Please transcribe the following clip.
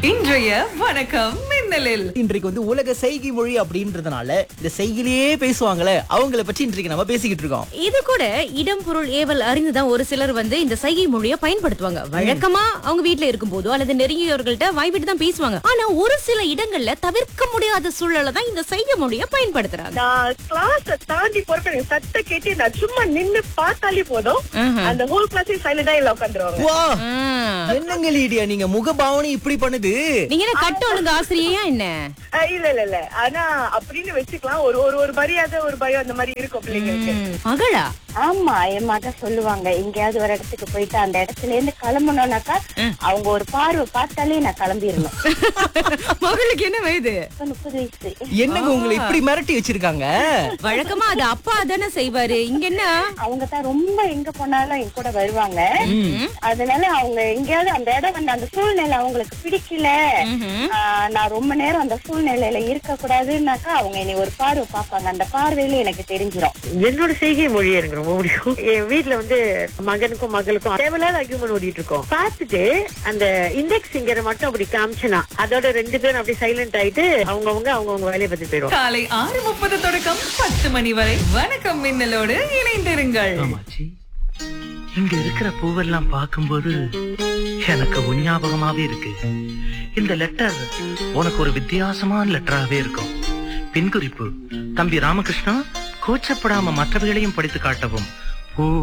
இன்றைய வணக்கம் மின்னலில் இன்றைக்கு வந்து உலக செய்கை மொழி அப்படின்றதுனால இந்த செய்கையிலேயே பேசுவாங்களே அவங்கள பற்றி இன்றைக்கு நம்ம பேசிக்கிட்டு இருக்கோம் இது கூட இடம் பொருள் ஏவல் அறிந்துதான் ஒரு சிலர் வந்து இந்த சைகை மொழியை பயன்படுத்துவாங்க வழக்கமா அவங்க வீட்ல இருக்கும்போதோ அல்லது நெருங்கியவர்கள்ட்ட வாய்விட்டு தான் பேசுவாங்க ஆனா ஒரு சில இடங்கள்ல தவிர்க்க முடியாத சூழல்ல தான் இந்த சைகை மொழியை பயன்படுத்துறாங்க நான் கிளாஸ் தாண்டி போறப்ப எனக்கு சத்த கேட்டு நான் சும்மா நின்னு பார்த்தாலே போதும் அந்த ஹோல் கிளாஸே சைலண்டா இல்ல உட்காந்துருவாங்க வா ஆ. என்னங்க லீடியா நீங்க முகபாவனை இப்படி பண்ணுது நீங்க என்ன கட்டு ஒழுங்கு ஆசிரியையா என்ன இல்ல இல்ல இல்ல ஆனா அப்படின்னு வச்சுக்கலாம் ஒரு ஒரு ஒரு மரியாதை ஒரு பயம் அந்த மாதிரி இருக்கும் பிள்ளைங்களுக்கு ம், மகளா ஆமா என் மக சொல்லுவாங்க எங்கேயாவது ஒரு இடத்துக்கு போயிட்டு அந்த இடத்துல இருந்து கிளம்பணும்னாக்கா அவங்க ஒரு பார்வை பார்த்தாலே நான் கிளம்பிடணும் மகளுக்கு என்ன வயது இப்ப முப்பது வயசு என்னங்க உங்களை இப்படி மிரட்டி வச்சிருக்காங்க வழக்கமா அது அப்பா தானே செய்வாரு இங்க என்ன அவங்க தான் ரொம்ப எங்க போனாலும் என் கூட வருவாங்க அதனால அவங்க எங்கேயாவது அந்த இடம் வந்து அந்த சூழ்நிலை அவங்களுக்கு பிடிக்கல ஆஹ், நான் ரொம்ப நேரம் அந்த சூழ்நிலையில இருக்க கூடாதுன்னாக்கா அவங்க என்னை ஒரு பார்வை பார்ப்பாங்க அந்த பார்வையில எனக்கு தெரிஞ்சிடும் என்னோட செய்கை மொழி எனக்கு ரொம்ப பிடிக்கும் என் வீட்ல வந்து மகனுக்கும் மகளுக்கும் தேவையில்லாத அக்யூமெண்ட் ஓடிட்டு இருக்கோம் பார்த்துட்டு அந்த இண்டெக்ஸ் ஃபிங்கரை மட்டும் அப்படி காமிச்சனா அதோட ரெண்டு பேரும் அப்படி சைலண்ட் ஆயிட்டு அவங்கவங்க அவங்கவங்க வேலையை பத்தி போயிடுவோம் காலை ஆறு முப்பது தொடக்கம் பத்து மணி வரை வணக்கம் மின்னலோடு இணைந்திருங்கள் ஆமாச்சி இங்க இருக்கிற பூவெல்லாம் பார்க்கும்போது எனக்கு உன் ஞாபகமாவே இருக்கு இந்த லெட்டர் உனக்கு ஒரு வித்தியாசமான லெட்டராவே இருக்கும் பின்குறிப்பு தம்பி ராமகிருஷ்ணா கூச்சப்படாம மற்றவைகளையும் படித்து காட்டவும் பூ